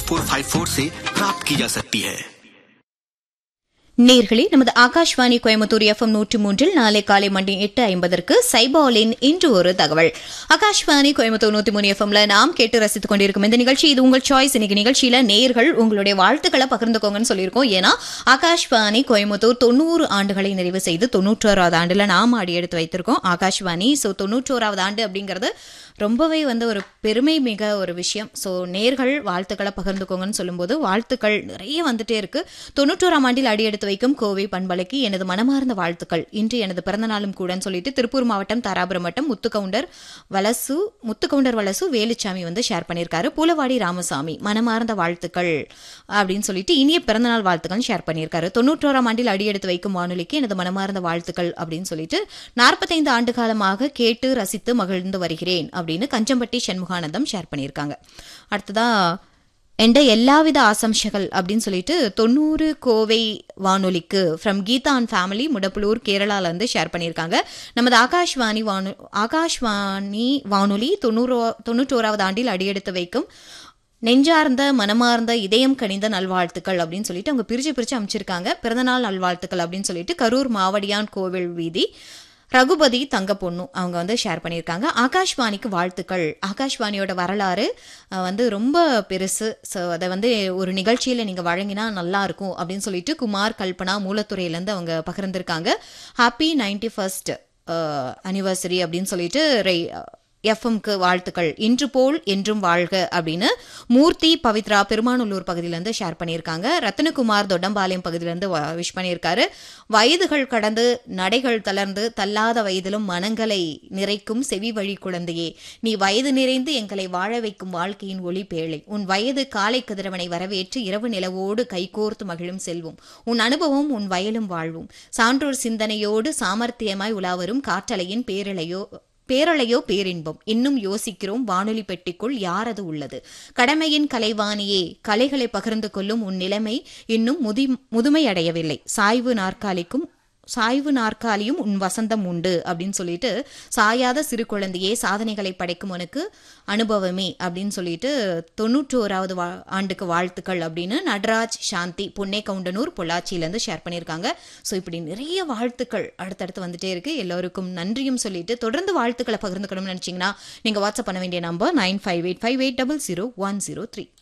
four five four से प्राप्त की जा सकती है நேர்களே நமது ஆகாஷ்வாணி கோயம்புத்தூர் எஃப்எம் நூற்றி மூன்றில் நாளை காலை மணி எட்டு ஐம்பதற்கு சைபாலின் இன்று ஒரு தகவல் ஆகாஷ்வாணி கோயம்புத்தூர் நூற்றி மூணு எஃப்எம்ல நாம் கேட்டு ரசித்துக் கொண்டிருக்கும் இந்த நிகழ்ச்சி இது உங்கள் சாய்ஸ் இன்னைக்கு நிகழ்ச்சியில நேர்கள் உங்களுடைய வாழ்த்துக்களை பகிர்ந்துக்கோங்கன்னு சொல்லியிருக்கோம் ஏன்னா ஆகாஷ்வாணி கோயம்புத்தூர் தொண்ணூறு ஆண்டுகளை நிறைவு செய்து தொண்ணூற்றோராவது ஆண்டுல நாம் அடி எடுத்து வைத்திருக்கோம் ஆகாஷ்வாணி ஸோ தொண்ணூற்றோராவது ஆண்டு அப்படிங்கிறது ரொம்பவே வந்து ஒரு பெருமை மிக ஒரு விஷயம் ஸோ நேர்கள் வாழ்த்துக்களை பகிர்ந்துக்கோங்கன்னு சொல்லும்போது வாழ்த்துக்கள் நிறைய வந்துட்டே இருக்கு தொண்ணூற்றோராம் ஆண்டில் அடி எடுத்து வைக்கும் கோவை பண்பலைக்கு எனது மனமார்ந்த வாழ்த்துக்கள் இன்று எனது பிறந்த நாளும் கூடன்னு சொல்லிட்டு திருப்பூர் மாவட்டம் தாராபுரம் வட்டம் முத்துக்கவுண்டர் வலசு முத்துக்கவுண்டர் வலசு வேலுச்சாமி வந்து ஷேர் பண்ணியிருக்காரு பூலவாடி ராமசாமி மனமார்ந்த வாழ்த்துக்கள் அப்படின்னு சொல்லிட்டு இனிய பிறந்தநாள் வாழ்த்துக்கள் ஷேர் பண்ணியிருக்காரு தொண்ணூற்றோராம் ஆண்டில் அடி எடுத்து வைக்கும் வானொலிக்கு எனது மனமார்ந்த வாழ்த்துக்கள் அப்படின்னு சொல்லிட்டு நாற்பத்தைந்து ஆண்டு காலமாக கேட்டு ரசித்து மகிழ்ந்து வருகிறேன் அப்படின்னு கஞ்சம்பட்டி சண்முகானந்தம் ஷேர் பண்ணியிருக்காங்க அடுத்ததா என்ற எல்லாவித ஆசம்சகள் அப்படின்னு சொல்லிட்டு தொண்ணூறு கோவை வானொலிக்கு from Geetha and family Mudapulur கேரளால இருந்து ஷேர் பண்ணியிருக்காங்க நமது ஆகாஷ்வாணி வானொ ஆகாஷ்வாணி வானொலி தொண்ணூறோ தொண்ணூற்றோராவது ஆண்டில் அடியெடுத்து வைக்கும் நெஞ்சார்ந்த மனமார்ந்த இதயம் கனிந்த நல்வாழ்த்துக்கள் அப்படின்னு சொல்லிட்டு அவங்க பிரிச்சு பிரிச்சு அமைச்சிருக்காங்க பிறந்தநாள் நல்வாழ்த்துக்கள் அப்படின்னு சொல்லிட்டு கரூர் மாவடியான் கோவில் வீதி ரகுபதி தங்க பொண்ணு அவங்க வந்து ஷேர் பண்ணியிருக்காங்க ஆகாஷ்வாணிக்கு வாழ்த்துக்கள் ஆகாஷ்வாணியோட வரலாறு அஹ், வந்து ரொம்ப பெருசு ஸோ அதை வந்து ஒரு நிகழ்ச்சியில் நீங்கள் வழங்கினா நல்லா இருக்கும் அப்படின்னு சொல்லிட்டு குமார் கல்பனா மூலத்துறையிலேருந்து அவங்க பகிர்ந்திருக்காங்க ஹாப்பி நைன்டி ஃபர்ஸ்ட் அனிவர்சரி அப்படின்னு சொல்லிட்டு ரை எஃப்எம்க்கு வாழ்த்துக்கள் இன்று போல் என்றும் வாழ்க அப்படின்னு மூர்த்தி பவித்ரா பெருமாநல்லூர் பகுதியிலேருந்து ஷேர் பண்ணியிருக்காங்க ரத்னகுமார் தொட்டம்பாளையம் பகுதியிலேருந்து விஷ் பண்ணியிருக்காரு வயதுகள் கடந்து நடைகள் தளர்ந்து தள்ளாத வயதிலும் மனங்களை நிறைக்கும் செவி வழி குழந்தையே நீ வயது நிறைந்து எங்களை வாழ வைக்கும் வாழ்க்கையின் ஒளி பேழை உன் வயது காலை கதிரவனை வரவேற்று இரவு நிலவோடு கைகோர்த்து மகிழும் செல்வம் உன் அனுபவம் உன் வயலும் வாழ்வும் சான்றோர் சிந்தனையோடு சாமர்த்தியமாய் உலாவரும் காற்றலையின் பேரலையோ பேரலையோ பேரின்பம் இன்னும் யோசிக்கிறோம் வானொலி பெட்டிக்குள் யாரது உள்ளது கடமையின் கலைவாணியே கலைகளை பகிர்ந்து கொள்ளும் உன் நிலைமை இன்னும் முதி முதுமை அடையவில்லை சாய்வு நாற்காலிக்கும் சாய்வு நாற்காலியும் உன் வசந்தம் உண்டு அப்படின்னு சொல்லிட்டு சாயாத சிறு குழந்தையே சாதனைகளை படைக்கும் உனக்கு அனுபவமே அப்படின்னு சொல்லிட்டு தொண்ணூற்றோராவது வா ஆண்டுக்கு வாழ்த்துக்கள் அப்படின்னு நடராஜ் சாந்தி புன்னே கவுண்டனூர் பொள்ளாச்சியிலேருந்து ஷேர் பண்ணியிருக்காங்க ஸோ இப்படி நிறைய வாழ்த்துக்கள் அடுத்தடுத்து வந்துட்டே இருக்கு எல்லோருக்கும் நன்றியும் சொல்லிட்டு தொடர்ந்து வாழ்த்துக்களை பகிர்ந்துக்கணும்னு நினச்சிங்கன்னா நீங்கள் வாட்ஸ்அப் பண்ண வேண்டிய number nine five eight five eight double zero one zero three